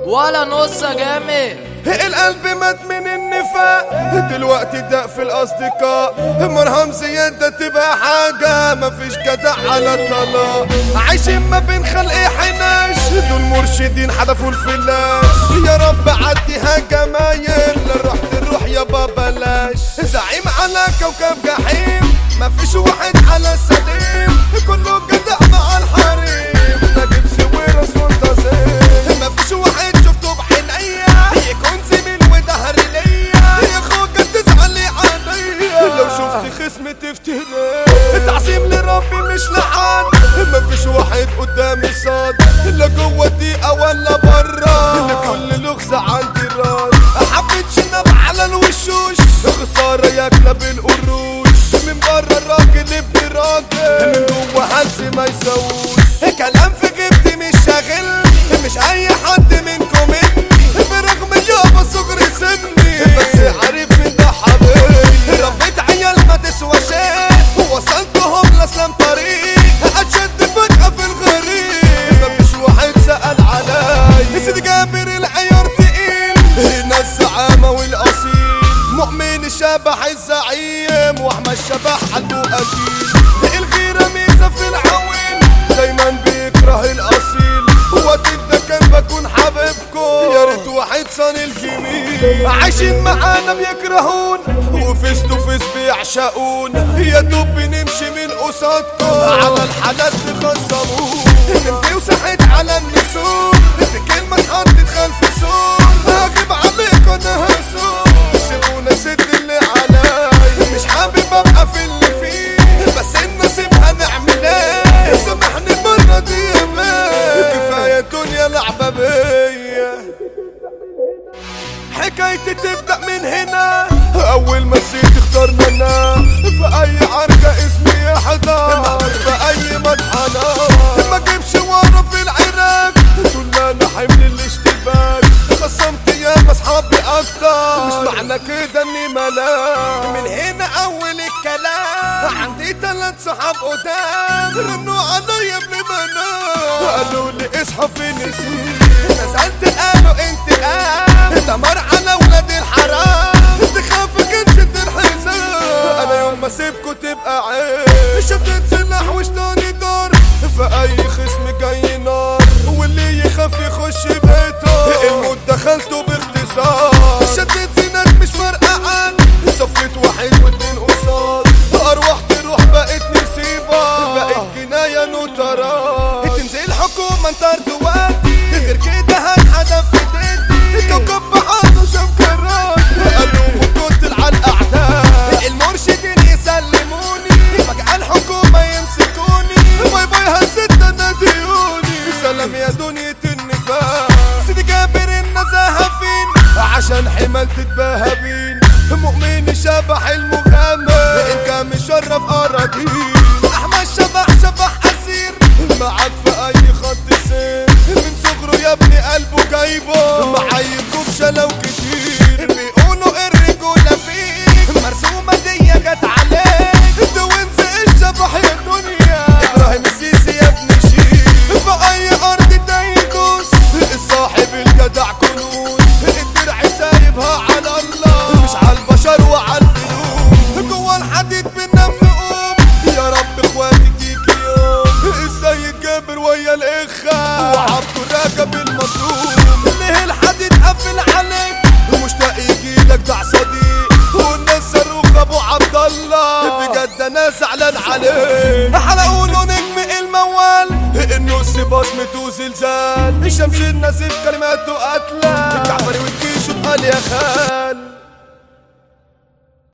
ولا نص جامد القلب مات من النفاق دلوقتي دق في الاصدقاء مرهم زيادة تبقى حاجة مفيش جدع على الطلاق عايشين ما بين خلق حناش دول مرشدين حدفوا الفلاش يا رب عديها جمايل روح تروح يابا بلاش زعيم على كوكب جحيم مفيش واحد على السليم كله جدع مع الحريم نجيب سويرس منتظم مفيش واحد شفته بعينيا يكون زميل وظهر ليا يا اخوك تزعل عليا لو شفت خصم تفتري تعظيم لربي مش لحد مفيش واحد قدامي صاد لا جوه الدقيقة ولا برا كل لغزة عندي راس حبيت شنب على الوشوش خسارة ياكلة بالقروش من برا الراجل ابن راجل من جوه هلس ما يسووش كلام في غيبتي مش شاغل مش اي حد منكم مني برغم يابا صغر سني بس عارف من ده حبيبي ربيت عيال ما تسوى شيء وصلتهم لاسلام طريق اشد فجأة في الغريب مفيش واحد سأل علي سيدي جابر العيار تقيل هنا الزعامة والاصيل مؤمن الشبح الزعيم واحمد الشبح قلبه اكيد الغيرة ميزة في العوين دايما بيكره الاصيل وقت ده كان بكون حبيبكم يا ريت واحد صان الجميل عايشين معانا بيكرهون وفيس تو فيس بيعشقون يا دوب بنمشي من قصادكم على الحالات تخصمون انتي وسحت على النسور في كلمة اتحطت خلف سور هغيب عليك انا هسور سيبونا سد اللي عليا مش حابب ابقى في اللي فيه بس النصيب هنعمل ايه سامحني المرة دي يا بيه كفاية الدنيا لعبة بيا حكايتي تبدأ من هنا أول ما نسيت اخترنا أنا في أي عركة اسمي يحضر في أي مطحنة ما جيبش ورا في العراق طول ما أنا حمل الاشتباك خصمت يا أصحابي أكتر مش معنى كده إني ملاك من هنا أول الكلام عندي تلات صحاب قدام رنوا عليا ابن منام قالوا لي اصحى في نسيت نزلت قالوا انت قام دمر على ولاد الحرام تخافك انت الحزام انا يوم ما سيبكوا تبقى عيب شدت سلاح وشتاني دار فاي خصم جاي نار واللي يخاف يخش بيته الموت دخلته باختصار شدت زينات مش فارقه عن صفيت واحد واتنين قصاد ارواح تروح بقت نسيبه بقت جنايه نوترات تنزل حكومه انت دلوقتي غير كده هنحدف في ايديتي كوكب بعضه شاف كرات قالوا كنت على الاعداء المرشدين يسلموني فجأة الحكومة يمسكوني باي باي هزت ناديوني سلام يا دنيا النفاق سيدي جابر النزاهة فين عشان حمال تتباهى بين مؤمن شبح المغامر ان كان مشرف اراضين احمد شبح شبح اسير معاك في اي خط سير من صغره يا ابني قلبه جايبه معايبكم شلو كتير بيقولوا الرجولة فيك مرسومة دي جت عليك توينز الشبح يا دنيا ابراهيم السيسي يا ابن شيخ في اي ارض ده يدوس الصاحب الجدع كنوز الدرع سايبها على الله مش على البشر وعلى الفلوس جوه الحديد بننام نقوم يا رب اخواتي تيجي يوم السيد جابر ويا الاخا وعبده راكب المظلوم ليه الحديد قفل عليك مشتاق يجيلك دع صديق والناس صاروخ ابو عبد الله بجد انا زعلان عليه حلقوا له نجم الموال انه بصمته وزلزال الشمس النازل كلماته قتلة الجعفري والجيش وقال يا خال